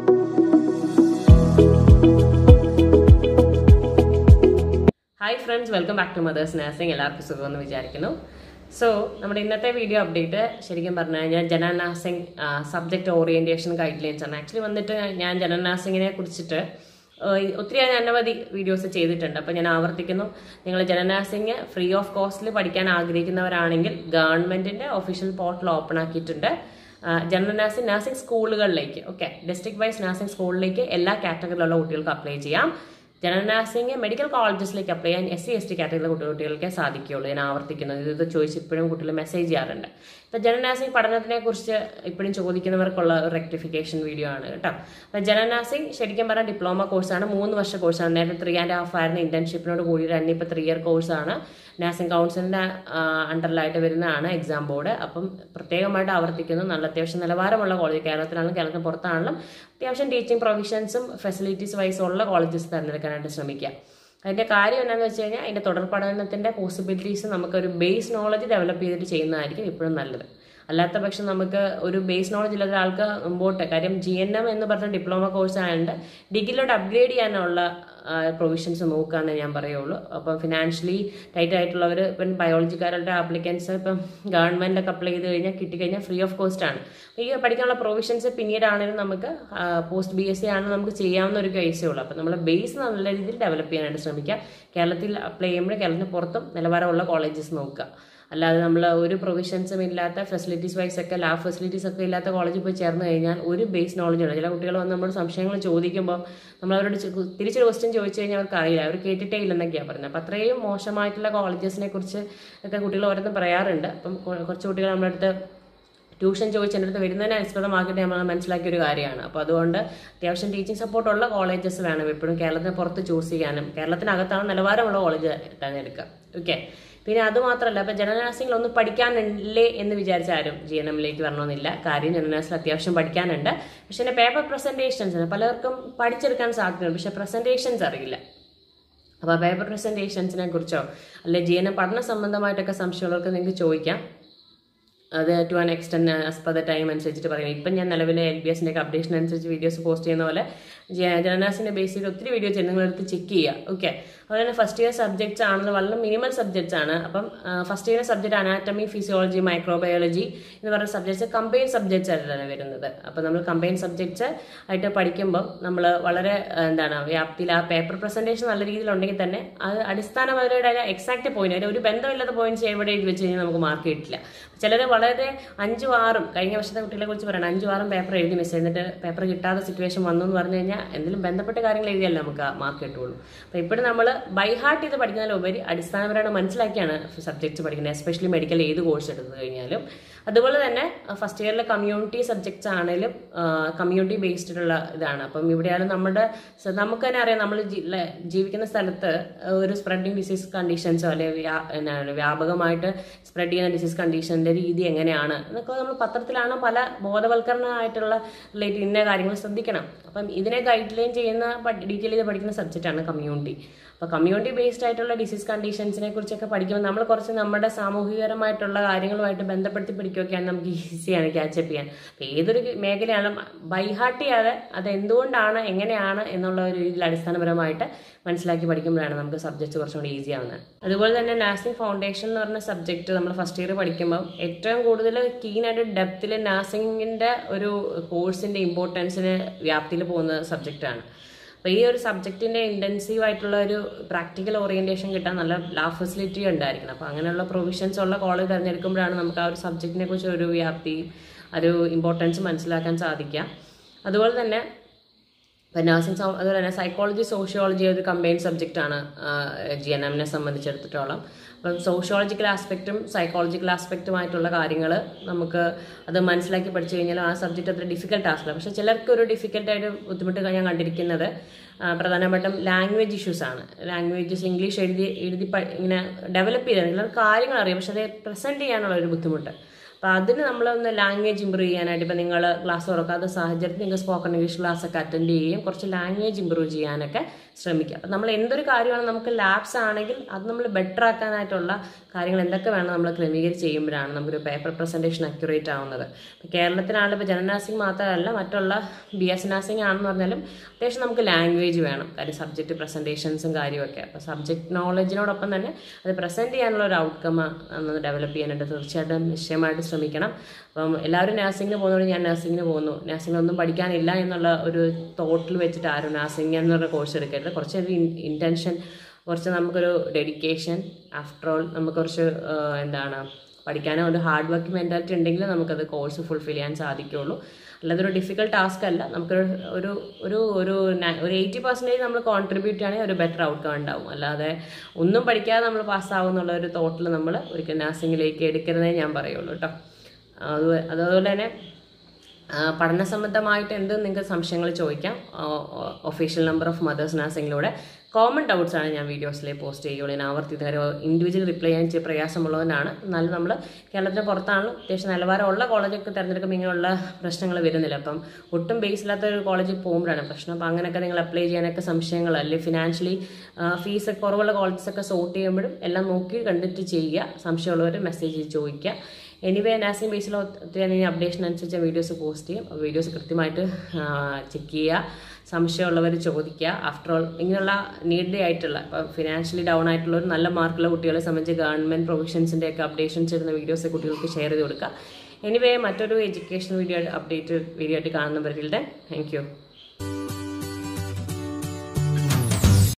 hi friends welcome back to Mother's Nursing എല്ലാവർക്കും സുഖമെന്ന് വിചാരിക്കുന്നു സോ നമ്മുടെ ഇന്നത്തെ വീഡിയോ അപ്ഡേറ്റ് ശരിക്കും പറഞ്ഞു കഴിഞ്ഞാൽ general nursing subject orientation guidelines ആണ് ആക്ച്വലി വന്നിട്ട് ഞാൻ ജനറൽ നഴ്സിംഗിനെ കുറിച്ചിട്ട് ഏഹ്, ഒത്തിരി ഞാൻ അനവധി വീഡിയോസ് ചെയ്തിട്ടുണ്ട് അപ്പോൾ ഞാൻ ആവർത്തിക്കുന്നു നിങ്ങൾ ജനറൽ നഴ്സിംഗ് ഫ്രീ ഓഫ് കോസ്റ്റിൽ പഠിക്കാൻ ആഗ്രഹിക്കുന്നവരാണെങ്കിൽ ഗവൺമെന്റിന്റെ ഒഫീഷ്യൽ പോർട്ടൽ ഓപ്പൺ ആക്കിയിട്ടുണ്ട് ജനറൽ നഴ്സിംഗ് നഴ്സിംഗ് സ്കൂളുകളിലേക്ക് ഓക്കെ ഡിസ്ട്രിക്ട് വൈസ് നഴ്സിംഗ് സ്കൂളിലേക്ക് എല്ലാ കാറ്റഗറിയിലുള്ള കുട്ടികൾക്ക് അപ്ലൈ ചെയ്യാം ജനറൽ നഴ്സിംഗ് മെഡിക്കൽ കോളേജസിലേക്ക് അപ്ലൈ ചെയ്യാൻ എസ് സി എസ് ടി കാറ്റഗറിയിലെ കുട്ടികൾക്കേ സാധിക്കുകയുള്ളൂ ഞാൻ ആവർത്തിക്കുന്നത് ഇത് ഇത് ചോദിച്ച് ഇപ്പോഴും കുട്ടികൾ മെസ്സേജ് ചെയ്യാറുണ്ട് ഇപ്പം ജനറൽ നഴ്സിംഗ് പഠനത്തിനെ കുറിച്ച് ഇപ്പോഴും ചോദിക്കുന്നവർക്കുള്ള ഒരു റെക്ടിഫിക്കേഷൻ വീഡിയോ ആണ് കേട്ടോ അപ്പം ജനറൽ നഴ്സിംഗ് ശരിക്കും പറഞ്ഞാൽ ഡിപ്ലോമ കോഴ്സാണ് മൂന്ന് വർഷ കോഴ്സാണ് നേരത്തെ ത്രീ ആൻഡ് ഹാഫ് ആയിരുന്ന ഇന്റേൺഷിപ്പിനോട് കൂടി തന്നെ ഇപ്പോൾ ത്രീ ഇയർ കോഴ്സാണ് നഴ്സിംഗ് കൗൺസിലിന്റെ അണ്ടറിലായിട്ട് വരുന്നതാണ് എക്സാം ബോർഡ് അപ്പം പ്രത്യേകമായിട്ട് ആവർത്തിക്കുന്നു നല്ല അത്യാവശ്യം നിലവാരമുള്ള കോളേജ് കേരളത്തിലാണെങ്കിലും കേരളത്തിന് പുറത്താണെങ്കിലും അത്യാവശ്യം ടീച്ചിങ് പ്രൊവിഷൻസും ഫെസിലിറ്റീസ് വൈസ് ഉള്ള കോളേജസ് തിരഞ്ഞെടുക്കാനായിട്ട് ശ്രമിക്കുക അതിന്റെ കാര്യം എന്താണെന്ന് വെച്ച് കഴിഞ്ഞാൽ അതിന്റെ തുടർ പഠനത്തിന്റെ പോസിബിലിറ്റീസ് നമുക്കൊരു ബേസ് നോളജ് ഡെവലപ്പ് ചെയ്തിട്ട് ചെയ്യുന്നതായിരിക്കും ഇപ്പോഴും നല്ലത് അല്ലാത്ത പക്ഷം നമുക്ക് ഒരു ബേസ് നോളജ് ഇല്ലാത്ത ആൾക്ക് മുമ്പോട്ട് കാര്യം ജി എൻ എം എന്ന് പറഞ്ഞ ഡിപ്ലോമ കോഴ്സ് ആയതുകൊണ്ട് ഡിഗ്രിയിലോട്ട് അപ്ഗ്രേഡ് ചെയ്യാനുള്ള പ്രൊവിഷൻസ് നോക്കാമെന്ന് ഞാൻ പറയുള്ളൂ അപ്പം ഫിനാൻഷ്യലി ടൈറ്റ് ആയിട്ടുള്ളവർ ഇപ്പം ബയോളജിക്കാരുടെ ആപ്ലിക്കൻസ് ഇപ്പം ഗവൺമെന്റിലൊക്കെ അപ്ലൈ ചെയ്ത് കഴിഞ്ഞാൽ കിട്ടിക്കഴിഞ്ഞാൽ ഫ്രീ ഓഫ് കോസ്റ്റ് ആണ് ഈ പഠിക്കാനുള്ള പ്രൊവിഷൻസ് പിന്നീടാണെങ്കിലും നമുക്ക് പോസ്റ്റ് ബി എസ് സി ആണ് നമുക്ക് ചെയ്യാവുന്ന ഒരു കേസേ ഉള്ളൂ അപ്പം നമ്മൾ ബേസ് നല്ല രീതിയിൽ ഡെവലപ്പ് ചെയ്യാനായിട്ട് ശ്രമിക്കുക കേരളത്തിൽ അപ്ലൈ ചെയ്യുമ്പോൾ കേരളത്തിന് പുറത്തും നിലവാരമുള്ള കോളേജസ് നോക്കുക അല്ലാതെ നമ്മൾ ഒരു പ്രൊവിഷൻസും ഇല്ലാത്ത ഫെസിലിറ്റീസ് വൈസ് ഒക്കെ ലാബ് ഫെസിലിറ്റീസ് ഒക്കെ ഇല്ലാത്ത കോളേജിൽ പോയി ചേർന്ന് കഴിഞ്ഞാൽ ഒരു ബേസ് നോളജ് ഉണ്ട് ചില കുട്ടികൾ വന്ന് നമ്മൾ സംശയങ്ങൾ ചോദിക്കുമ്പോൾ നമ്മൾ അവരോട് ചോ- തിരിച്ചൊരു ക്വസ്റ്റ്യൻ ചോദിച്ചു കഴിഞ്ഞാൽ അവർക്ക് അറിയില്ല അവർ കേട്ടിട്ടേ ഇല്ലെന്നൊക്കെയാണ് പറയുന്നത് അപ്പം അത്രയും മോശമായിട്ടുള്ള കോളേജസിനെ കുറിച്ച് ഒക്കെ കുട്ടികൾ ഓരോന്നും പറയാറുണ്ട് അപ്പം കൊ- കുറച്ച് കുട്ടികൾ നമ്മുടെ അടുത്ത് ട്യൂഷൻ ചോദിച്ച് എൻ്റെ അടുത്ത് വരുന്നതിനെ അനുസൃതമാക്കിയിട്ട് നമ്മൾ മനസ്സിലാക്കിയ ഒരു കാര്യമാണ് അപ്പോൾ അതുകൊണ്ട് അത്യാവശ്യം ടീച്ചിങ് സപ്പോർട്ടുള്ള കോളേജസ് വേണം എപ്പോഴും കേരളത്തിന് പുറത്ത് ചൂസ് ചെയ്യാനും കേരളത്തിനകത്താണ് നിലവാരമുള്ള കോളേജ് തിരഞ്ഞെടുക്കുക ഓക്കെ പിന്നെ അത് മാത്രമല്ല ഇപ്പം ജനറൽ നഴ്സിംഗിൽ ഒന്ന് പഠിക്കാനില്ലേ എന്ന് വിചാരിച്ച ആരും ജി എൻ എമ്മിലേക്ക് വരണമെന്നില്ല കാര്യം ജനറൽ നഴ്സിൽ അത്യാവശ്യം പഠിക്കാനുണ്ട് പക്ഷേ എൻ്റെ പേപ്പർ പ്രസൻറ്റേഷൻസ് പലർക്കും പഠിച്ചെടുക്കാൻ സാധ്യതയുണ്ട് പക്ഷേ പ്രസൻറ്റേഷൻസ് അറിയില്ല അപ്പോൾ പേപ്പർ പ്രസൻറ്റേഷൻസിനെ കുറിച്ചോ അല്ലെ ജി എൻ എം പഠന സംബന്ധമായിട്ടൊക്കെ സംശയമുള്ളവർക്ക് നിങ്ങൾക്ക് ചോദിക്കാം അത് to an extend as per the time അനുസരിച്ചിട്ട് പറയാം ഇപ്പം ഞാൻ നിലവിലെ എൽ ബി എസിൻ്റെ ഒക്കെ അപ്ഡേഷൻ അനുസരിച്ച് വീഡിയോസ് പോസ്റ്റ് ചെയ്യുന്ന പോലെ ജനനാസിൻ്റെ ബേസ് ചെയ്ത് ഒത്തിരി വീഡിയോ ചെയ്ത് നിങ്ങളെടുത്ത് ചെക്ക് ചെയ്യുക ഓക്കെ അതുപോലെ തന്നെ ഫസ്റ്റ് ഇയർ സബ്ജക്ട്സ് ആണെന്ന് വളരെ മിനിമൽ സബ്ജക്ട്സ് ആണ് അപ്പം first year subject anatomy physiology microbiology എന്ന് പറയുന്ന സബ്ജക്ട്സ് കമ്പൈൻ സബ്ജക്ട്സ് ആയിട്ടാണ് വരുന്നത് അപ്പം നമ്മൾ കമ്പൈൻ സബ്ജക്ട്സ് ആയിട്ട് പഠിക്കുമ്പോൾ നമ്മൾ വളരെ ആ, എന്താണ് വ്യാപ്തിയിൽ ആ പേപ്പർ പ്രസൻറ്റേഷൻ നല്ല രീതിയിലുണ്ടെങ്കിൽ തന്നെ അത് അടിസ്ഥാനപരമായിട്ട് എക്സാക്ട് പോയിന്റ് അതിന് ഒരു ബന്ധമില്ലാത്ത പോയിന്റ്സ് എവിടെ എഴുതി വെച്ച് കഴിഞ്ഞാൽ നമുക്ക് മാർക്ക് കിട്ടില്ല ചിലർ വളരെ അഞ്ചും ആറും കഴിഞ്ഞ വർഷത്തെ കുട്ടികളെ കുറിച്ച് പറയണം അഞ്ചും ആറും പേപ്പർ എഴുതി മിസ് എന്നിട്ട് പേപ്പർ കിട്ടാത്ത സിറ്റുവേഷൻ വന്നു എന്ന് പറഞ്ഞു കഴിഞ്ഞാൽ എന്തെങ്കിലും ബന്ധപ്പെട്ട കാര്യങ്ങൾ എഴുതിയല്ല നമുക്ക് മാർക്ക് കിട്ടുള്ളൂ അപ്പോൾ ഇപ്പോഴും നമ്മൾ ബൈ ഹാർട്ട് ചെയ്ത് പഠിക്കുന്നതിലുപരി അടിസ്ഥാനപരമായിട്ട് മനസ്സിലാക്കിയാണ് സബ്ജക്ട്സ് പഠിക്കുന്നത് എസ്പെഷ്യലി മെഡിക്കൽ ഏത് കോഴ്സ് എടുത്തു കഴിഞ്ഞാലും അതുപോലെ തന്നെ ഫസ്റ്റ് ഇയറിലെ കമ്മ്യൂണിറ്റി സബ്ജക്ട്സ് ആണെങ്കിലും കമ്മ്യൂണിറ്റി ബേസ്ഡ് ഉള്ള ഇതാണ് അപ്പം ഇവിടെയാണ് നമ്മുടെ സ- നമുക്ക് തന്നെ അറിയാം നമ്മൾ ജി- ലെ- ജീവിക്കുന്ന സ്ഥലത്ത് ഒരു സ്പ്രെഡിങ് ഡിസീസ് കണ്ടീഷൻസോ അല്ലെങ്കിൽ വ്യാ- എന്താണ് വ്യാപകമായിട്ട് സ്പ്രെഡ് ചെയ്യുന്ന ഡിസീസ് കണ്ടീഷൻ്റെ രീതി എങ്ങനെയാണ് എന്നൊക്കെ നമ്മൾ പത്രത്തിലാണ് പല ബോധവൽക്കരണമായിട്ടുള്ള റിലേറ്റഡ് ഇന്ന കാര്യങ്ങൾ ശ്രദ്ധിക്കണം അപ്പം ഇതിനെ ഗൈഡ് ലൈൻ ചെയ്യുന്ന ഡീറ്റെയിൽ ചെയ്ത് പഠിക്കുന്ന സബ്ജക്റ്റാണ് കമ്മ്യൂണിറ്റി അപ്പോൾ കമ്മ്യൂണിറ്റി ബേസ്ഡ് ആയിട്ടുള്ള ഡിസീസ് കണ്ടീഷൻസിനെ കുറിച്ചൊക്കെ പഠിക്കുമ്പോൾ നമ്മൾ കുറച്ച് നമ്മുടെ സാമൂഹികപരമായിട്ടുള്ള കാര്യങ്ങളുമായിട്ട് ബന്ധപ്പെടുത്തി പിടിക്കുകയൊക്കെയാണ് നമുക്ക് ഈസിയാണ് ക്യാച്ചപ്പ് ചെയ്യാൻ അപ്പോൾ ഏതൊരു മേഖലയാണ് ബൈഹാർട്ട് ചെയ്യാതെ അത് എന്തുകൊണ്ടാണ് എങ്ങനെയാണ് എന്നുള്ള ഒരു രീതിയിൽ അടിസ്ഥാനപരമായിട്ട് മനസ്സിലാക്കി പഠിക്കുമ്പോഴാണ് നമുക്ക് സബ്ജക്റ്റ് കുറച്ചും കൂടി ഈസി ആവുന്നത് അതുപോലെ തന്നെ നാസിംഗ് ഫൗണ്ടേഷൻ എന്ന് പറഞ്ഞ സബ്ജക്റ്റ് നമ്മൾ ഫസ്റ്റ് ഇയർ പഠിക്കുമ്പോൾ ഏറ്റവും കൂടുതൽ കീനായിട്ട് ഡെപ്തിൽ നാസിങ്ങിൻ്റെ ഒരു കോഴ്സിൻ്റെ ഇമ്പോർട്ടൻസിന് വ്യാപ്തിയിൽ പോകുന്ന സബ്ജക്റ്റാണ് അപ്പോൾ ഈ ഒരു സബ്ജക്റ്റിൻ്റെ ഇൻറ്റൻസീവ് ആയിട്ടുള്ള ഒരു പ്രാക്ടിക്കൽ ഓറിയൻറ്റേഷൻ കിട്ടാൻ നല്ല ലാബ് ഫെസിലിറ്റി ഉണ്ടായിരിക്കണം അപ്പോൾ അങ്ങനെയുള്ള പ്രൊവിഷൻസ് ഉള്ള കോളേജ് തിരഞ്ഞെടുക്കുമ്പോഴാണ് നമുക്ക് ആ ഒരു സബ്ജക്റ്റിനെ കുറിച്ച് ഒരു വ്യാപ്തി ഒരു ഇമ്പോർട്ടൻസ് മനസ്സിലാക്കാൻ സാധിക്കുക അതുപോലെ തന്നെ ഇപ്പം നഴ്സിംഗ് അതുപോലെ തന്നെ സൈക്കോളജി സോഷ്യോളജി ഒരു കമ്പൈൻ സബ്ജക്റ്റാണ് ജി എൻ എമ്മിനെ സംബന്ധിച്ചിടത്തോളം അപ്പം സോഷ്യോളജിക്കൽ ആസ്പെക്റ്റും സൈക്കോളജിക്കൽ ആസ്പെക്റ്റുമായിട്ടുള്ള കാര്യങ്ങൾ നമുക്ക് അത് മനസ്സിലാക്കി പഠിച്ചു കഴിഞ്ഞാൽ ആ സബ്ജക്റ്റ് അത്ര ഡിഫിക്കൽട്ട് ആസില്ല പക്ഷേ ചിലർക്ക് ഒരു ഡിഫിക്കൽട്ടായിട്ട് ബുദ്ധിമുട്ട് ഞാൻ കണ്ടിരിക്കുന്നത് ആ, പ്രധാനമായിട്ടും ലാംഗ്വേജ് ഇഷ്യൂസ് ആണ് ലാംഗ്വേജസ് ഇംഗ്ലീഷ് എഴുതി എഴുതി പ- ഇങ്ങനെ ഡെവലപ്പ് ചെയ്ത് എല്ലാവർക്കും കാര്യങ്ങൾ അറിയാം പക്ഷെ അത് പ്രസൻറ്റ് ചെയ്യാനുള്ള ഒരു ബുദ്ധിമുട്ട് അപ്പോൾ അതിന് നമ്മളൊന്ന് ലാംഗ്വേജ് ഇമ്പ്രൂവ് ചെയ്യാനായിട്ട് ഇപ്പോൾ നിങ്ങൾ ക്ലാസ് തുറക്കാത്ത സാഹചര്യത്തിൽ നിങ്ങൾക്ക് സ്പോക്കൺ ഇംഗ്ലീഷ് ക്ലാസ് ഒക്കെ അറ്റൻഡ് ചെയ്യുകയും കുറച്ച് ലാംഗ്വേജ് ഇമ്പ്രൂവ് ചെയ്യാനൊക്കെ ശ്രമിക്കുക അപ്പം നമ്മൾ എന്തൊരു കാര്യമാണ് നമുക്ക് ലാബ്സ് ആണെങ്കിൽ അത് നമ്മൾ ബെറ്റർ ആക്കാനായിട്ടുള്ള കാര്യങ്ങൾ എന്തൊക്കെ വേണം നമ്മൾ ക്രമീകരിച്ച് ചെയ്യുമ്പോഴാണ് നമുക്കൊരു പേപ്പർ പ്രസൻറ്റേഷൻ അക്യുറേറ്റ് ആവുന്നത് ഇപ്പോൾ കേരളത്തിനാണെങ്കിൽ ഇപ്പോൾ ജനറൽ നഴ്സിംഗ് മാത്രമല്ല മറ്റുള്ള ബി എസ് നഴ്സിംഗ് ആണെന്ന് പറഞ്ഞാലും അത്യാവശ്യം നമുക്ക് ലാംഗ്വേജ് വേണം കാര്യം സബ്ജക്റ്റ് പ്രസൻറ്റേഷൻസും കാര്യമൊക്കെ അപ്പോൾ സബ്ജക്ട് നോളജിനോടൊപ്പം തന്നെ അത് പ്രസൻറ്റ് ചെയ്യാനുള്ള ഒരു ഔട്ട്കം ഒന്ന് ഡെവലപ്പ് ചെയ്യാനായിട്ട് തീർച്ചയായിട്ടും നിശ്ചയമായിട്ട് ശ്രമിക്കണം അപ്പം എല്ലാവരും നഴ്സിംഗിന് പോകുന്നതുകൊണ്ട് ഞാൻ നഴ്സിംഗിന് പോകുന്നു നഴ്സിംഗിനൊന്നും പഠിക്കാനില്ല എന്നുള്ള ഒരു തോട്ടിൽ വെച്ചിട്ട് ആരും നഴ്സിംഗ് എന്നുള്ള കോഴ്സ് എടുക്കരുത് കുറച്ചൊരു ഇൻറ്റൻഷൻ കുറച്ച് നമുക്കൊരു ഡെഡിക്കേഷൻ ആഫ്റ്റർ ഓൾ നമുക്ക് കുറച്ച് ആ, എന്താണ് പഠിക്കാനോ ഒരു ഹാർഡ് വർക്ക് മെൻറ്റാലിറ്റി ഉണ്ടെങ്കിൽ നമുക്കത് കോഴ്സ് ഫുൾഫിൽ ചെയ്യാൻ സാധിക്കുള്ളൂ അല്ലാതെ ഒരു ഡിഫിക്കൽട്ട് ടാസ്ക് അല്ല നമുക്കൊരു ഒരു ഒരു ഒരു ന- ഒരു എയ്റ്റി പെർസെൻറ്റേജ് നമ്മൾ കോൺട്രിബ്യൂട്ട് ചെയ്യുകയാണെങ്കിൽ ഒരു ബെറ്റർ ഔട്ട്കം ഉണ്ടാവും അല്ലാതെ ഒന്നും പഠിക്കാതെ നമ്മൾ പാസ്സാവും എന്നുള്ള ഒരു തോട്ടിൽ നമ്മൾ ഒരിക്കലും നഴ്സിംഗിലേക്ക് എടുക്കരുതേ ഞാൻ പറയുള്ളൂ കേട്ടോ അത് അതുപോലെ തന്നെ ആ, പഠന സംബന്ധമായിട്ട് എന്ത് നിങ്ങൾക്ക് സംശയങ്ങൾ ചോദിക്കാം ഒഫീഷ്യൽ നമ്പർ ഓഫ് മദേഴ്സ് നഴ്സിംഗിലൂടെ കോമൺ ഡൗട്ട്സ് ആണ് ഞാൻ വീഡിയോസിൽ പോസ്റ്റ് ചെയ്യുള്ളൂ ഞാൻ ആവർത്തി ഇൻഡിവിജ്വൽ റിപ്ലൈ ചെയ്യാൻ ഇച്ചിരി പ്രയാസമുള്ളതിനാണ് എന്നാലും നമ്മൾ കേരളത്തിന് പുറത്താണല്ലോ അത്യാവശ്യം നിലവാരമുള്ള കോളേജൊക്കെ തിരഞ്ഞെടുക്കുമ്പോൾ ഇങ്ങനെയുള്ള പ്രശ്നങ്ങൾ വരുന്നില്ല അപ്പം ഒട്ടും ബേസ് ഇല്ലാത്ത ഒരു കോളേജിൽ പോകുമ്പോഴാണ് പ്രശ്നം അപ്പം അങ്ങനെയൊക്കെ നിങ്ങൾ അപ്ലൈ ചെയ്യാനൊക്കെ സംശയങ്ങൾ അല്ലെങ്കിൽ ഫിനാൻഷ്യലി ഫീസ് കുറവുള്ള കോളേജസ് ഒക്കെ സോർട്ട് ചെയ്യുമ്പോഴും എല്ലാം നോക്കി കണ്ടിട്ട് ചെയ്യുക സംശയമുള്ളവർ മെസ്സേജ് ചോദിക്കുക എനിവേ നഴ്സിംഗ് ബേസിൽ ഒത്തിരി ഇനി അപ്ഡേഷൻ അനുസരിച്ച് വീഡിയോസ് പോസ്റ്റ് ചെയ്യും അപ്പോൾ വീഡിയോസ് കൃത്യമായിട്ട് ചെക്ക് ചെയ്യുക സംശയമുള്ളവർ ചോദിക്കുക ആഫ്റ്റർ ഓൾ ഇങ്ങനെയുള്ള നീഡി ആയിട്ടുള്ള ഇപ്പോൾ ഫിനാൻഷ്യലി ഡൗൺ ആയിട്ടുള്ള ഒരു നല്ല മാർക്കുള്ള കുട്ടികളെ സംബന്ധിച്ച് ഗവൺമെൻറ് പ്രൊവിഷൻസിൻ്റെ ഒക്കെ അപ്ഡേഷൻസ് ഇടുന്ന വീഡിയോസ് കുട്ടികൾക്ക് ഷെയർ ചെയ്ത് കൊടുക്കുക എനിവേ മറ്റൊരു എഡ്യൂക്കേഷൻ വീഡിയോ അപ്ഡേറ്റ് വീഡിയോ ആയിട്ട് കാണുന്നവരിൽ താങ്ക് യു